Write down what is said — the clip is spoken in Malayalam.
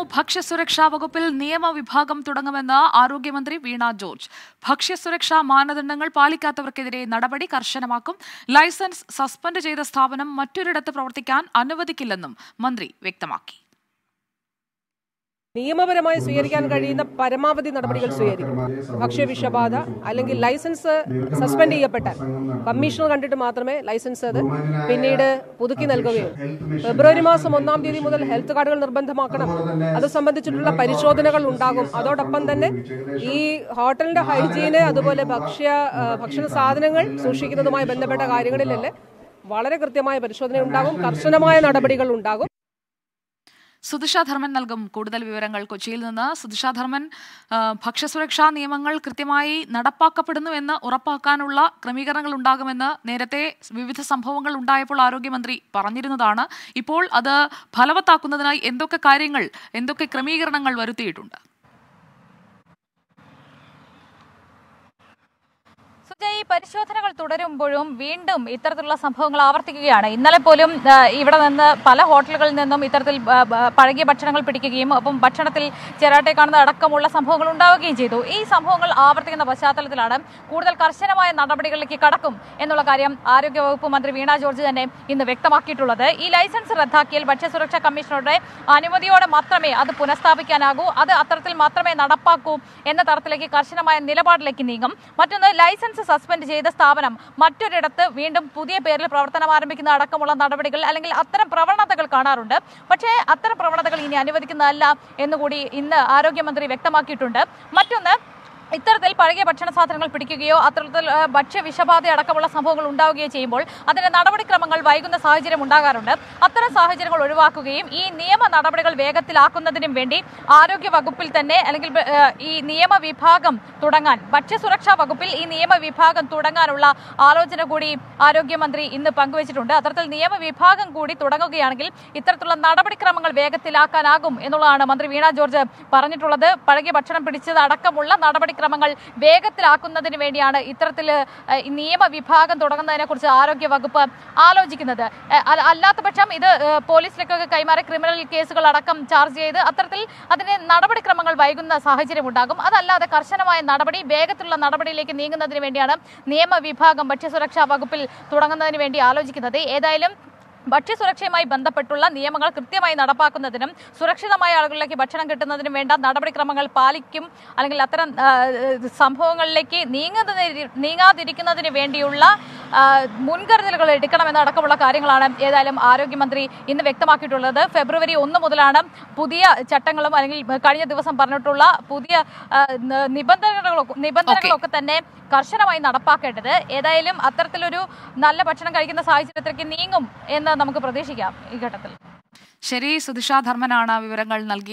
ഭക്ഷ്യസുരക്ഷാ വകുപ്പിൽ നിയമവിഭാഗം തുടങ്ങുമെന്ന് ആരോഗ്യമന്ത്രി വീണ ജോർജ് ഭക്ഷ്യസുരക്ഷാ മാനദണ്ഡങ്ങൾ പാലിക്കാത്തവർക്കെതിരെ നടപടി കർശനമാക്കും ലൈസൻസ് സസ്പെൻഡ് ചെയ്ത സ്ഥാപനം മറ്റൊരിടത്ത് പ്രവർത്തിക്കാൻ അനുവദിക്കില്ലെന്നും മന്ത്രി വ്യക്തമാക്കി നിയമപരമായി സ്വീകരിക്കാൻ കഴിയുന്ന പരമാവധി നടപടികൾ സ്വീകരിക്കും ഭക്ഷ്യവിഷബാധ അല്ലെങ്കിൽ ലൈസൻസ് സസ്പെൻഡ് ചെയ്യപ്പെട്ടാൽ കമ്മീഷണർ കണ്ടിട്ട് മാത്രമേ ലൈസൻസ് അത് പിന്നീട് പുതുക്കി നൽകുകയുള്ളൂ ഫെബ്രുവരി മാസം ഒന്നാം തീയതി മുതൽ ഹെൽത്ത് കാർഡുകൾ നിർബന്ധമാക്കണം അത് സംബന്ധിച്ചിട്ടുള്ള പരിശോധനകൾ ഉണ്ടാകും അതോടൊപ്പം തന്നെ ഈ ഹോട്ടലിന്റെ ഹൈജീന് അതുപോലെ ഭക്ഷ്യ ആ, ഭക്ഷണ സാധനങ്ങൾ സൂക്ഷിക്കുന്നതുമായി ബന്ധപ്പെട്ട കാര്യങ്ങളിലല്ലേ വളരെ കൃത്യമായ പരിശോധന ഉണ്ടാകും കർശനമായ നടപടികൾ ഉണ്ടാകും സുധിഷ ധർമ്മൻ നൽകും കൂടുതൽ വിവരങ്ങൾ കൊച്ചിയിൽ നിന്ന് സുധിഷ ധർമ്മൻ ആ, ഭക്ഷ്യസുരക്ഷാ നിയമങ്ങൾ കൃത്യമായി നടപ്പാക്കപ്പെടുന്നുവെന്ന് ഉറപ്പാക്കാനുള്ള ക്രമീകരണങ്ങൾ ഉണ്ടാകുമെന്ന് നേരത്തെ വിവിധ സംഭവങ്ങൾ ഉണ്ടായപ്പോൾ ആരോഗ്യമന്ത്രി പറഞ്ഞിരുന്നതാണ് ഇപ്പോൾ അത് ഫലവത്താക്കുന്നതിനായി എന്തൊക്കെ കാര്യങ്ങൾ എന്തൊക്കെ ക്രമീകരണങ്ങൾ വരുത്തിയിട്ടുണ്ട് സുജ ഈ പരിശോധനകൾ തുടരുമ്പോഴും വീണ്ടും ഇത്തരത്തിലുള്ള സംഭവങ്ങൾ ആവർത്തിക്കുകയാണ് ഇന്നലെ പോലും ആ, ഇവിടെ നിന്ന് പല ഹോട്ടലുകളിൽ നിന്നും ഇത്തരത്തിൽ ആ, ആ, പഴകിയ ഭക്ഷണങ്ങൾ പിടിക്കുകയും ഒപ്പം ഭക്ഷണത്തിൽ ചെറാട്ടെ കാണുന്ന അടക്കമുള്ള സംഭവങ്ങൾ ഉണ്ടാവുകയും ചെയ്തു ഈ സംഭവങ്ങൾ ആവർത്തിക്കുന്ന പശ്ചാത്തലത്തിലാണ് കൂടുതൽ കർശനമായ നടപടികളിലേക്ക് കടക്കും എന്നുള്ള കാര്യം ആരോഗ്യവകുപ്പ് മന്ത്രി വീണ ജോർജ് തന്നെ ഇന്ന് വ്യക്തമാക്കിയിട്ടുള്ളത് ഈ ലൈസൻസ് റദ്ദാക്കിയാൽ ഭക്ഷ്യസുരക്ഷാ കമ്മീഷണറുടെ അനുമതിയോടെ മാത്രമേ അത് പുനഃസ്ഥാപിക്കാനാകൂ അത് അത്തരത്തിൽ മാത്രമേ നടപ്പാക്കൂ എന്ന തരത്തിലേക്ക് കർശനമായ നിലപാടിലേക്ക് നീങ്ങും മറ്റൊന്ന് ലൈസൻസ് സസ്പെൻഡ് ചെയ്ത സ്ഥാപനം മറ്റൊരിടത്ത് വീണ്ടും പുതിയ പേരിൽ പ്രവർത്തനം ആരംഭിക്കുന്ന അടക്കമുള്ള നടപടികൾ അല്ലെങ്കിൽ അത്തരം പ്രവണതകൾ കാണാറുണ്ട് പക്ഷേ അത്തരം പ്രവണതകൾ ഇനി അനുവദിക്കുന്നതല്ല എന്നുകൂടി ഇന്ന് ആരോഗ്യമന്ത്രി വ്യക്തമാക്കിയിട്ടുണ്ട് മറ്റൊന്ന് ഇത്തരത്തിൽ പഴകിയ ഭക്ഷണ സാധനങ്ങൾ പിടിക്കുകയോ അത്തരത്തിൽ ആ, ഭക്ഷ്യ വിഷബാധ അടക്കമുള്ള സംഭവങ്ങൾ ഉണ്ടാവുകയോ ചെയ്യുമ്പോൾ അതിന്റെ നടപടിക്രമങ്ങൾ വൈകുന്ന സാഹചര്യം ഉണ്ടാകാറുണ്ട് അത്തരം സാഹചര്യങ്ങൾ ഒഴിവാക്കുകയും ഈ നിയമ നടപടികൾ വേഗത്തിലാക്കുന്നതിനും വേണ്ടി ആരോഗ്യ വകുപ്പിൽ തന്നെ അല്ലെങ്കിൽ ആ, ഈ നിയമ വിഭാഗം തുടങ്ങാൻ ഭക്ഷ്യസുരക്ഷാ വകുപ്പിൽ ഈ നിയമ വിഭാഗം തുടങ്ങാനുള്ള ആലോചന കൂടി ആരോഗ്യമന്ത്രി ഇന്ന് പങ്കുവച്ചിട്ടുണ്ട് അത്തരത്തിൽ നിയമ വിഭാഗം കൂടി തുടങ്ങുകയാണെങ്കിൽ ഇത്തരത്തിലുള്ള നടപടിക്രമങ്ങൾ വേഗത്തിലാക്കാനാകും എന്നുള്ളതാണ് മന്ത്രി വീണ ജോർജ് പറഞ്ഞിട്ടുള്ളത് പഴകിയ ഭക്ഷണം പിടിച്ചത് അടക്കമുള്ള നടപടിക്രമങ്ങൾ വേഗത്തിലാക്കുന്നതിന് വേണ്ടിയാണ് ഇത്തരത്തിൽ ഏഹ്, ഈ നിയമ വിഭാഗം തുടങ്ങുന്നതിനെ കുറിച്ച് ആരോഗ്യ വകുപ്പ് ആലോചിക്കുന്നത് ഏഹ്, അല്ല- അല്ലാത്ത പക്ഷം ഇത് ഏഹ്, പോലീസിലേക്കൊക്കെ കൈമാറി ക്രിമിനൽ കേസുകൾ അടക്കം ചാർജ് ചെയ്ത് അത്തരത്തിൽ അതിന്റെ നടപടിക്രമങ്ങൾ വൈകുന്ന സാഹചര്യം ഉണ്ടാകും അതല്ലാതെ കർശനമായ നടപടി വേഗത്തിലുള്ള നടപടിയിലേക്ക് നീങ്ങുന്നതിന് വേണ്ടിയാണ് നിയമവിഭാഗം ഭക്ഷ്യസുരക്ഷാ വകുപ്പിൽ തുടങ്ങുന്നതിന് വേണ്ടി ആലോചിക്കുന്നത് ഏതായാലും ഭക്ഷ്യസുരക്ഷയുമായി ബന്ധപ്പെട്ടുള്ള നിയമങ്ങൾ കൃത്യമായി നടപ്പാക്കുന്നതിനും സുരക്ഷിതമായ ആളുകളിലേക്ക് ഭക്ഷണം കിട്ടുന്നതിനും വേണ്ട നടപടിക്രമങ്ങൾ പാലിക്കും അല്ലെങ്കിൽ അത്തരം ആ, സംഭവങ്ങളിലേക്ക് നീങ്ങുന്നതിന് നീങ്ങാതിരിക്കുന്നതിന് വേണ്ടിയുള്ള ആ, മുൻകരുതലുകൾ എടുക്കണമെന്നടക്കമുള്ള കാര്യങ്ങളാണ് ഏതായാലും ആരോഗ്യമന്ത്രി ഇന്ന് വ്യക്തമാക്കിയിട്ടുള്ളത് ഫെബ്രുവരി ഒന്ന് മുതലാണ് പുതിയ ചട്ടങ്ങളും അല്ലെങ്കിൽ കഴിഞ്ഞ ദിവസം പറഞ്ഞിട്ടുള്ള പുതിയ ആ, ന- നിബന്ധനകളൊക്കെ നിബന്ധനകളൊക്കെ തന്നെ കർശനമായി നടപ്പാക്കേണ്ടത് ഏതായാലും അത്തരത്തിലൊരു നല്ല ഭക്ഷണം കഴിക്കുന്ന സാഹചര്യത്തിലേക്ക് നീങ്ങും എന്ന് നമുക്ക് പ്രതീക്ഷിക്കാം ഈ ഘട്ടത്തിൽ ശരി സുധിഷ ധർമ്മനാണ് വിവരങ്ങൾ നൽകിയത്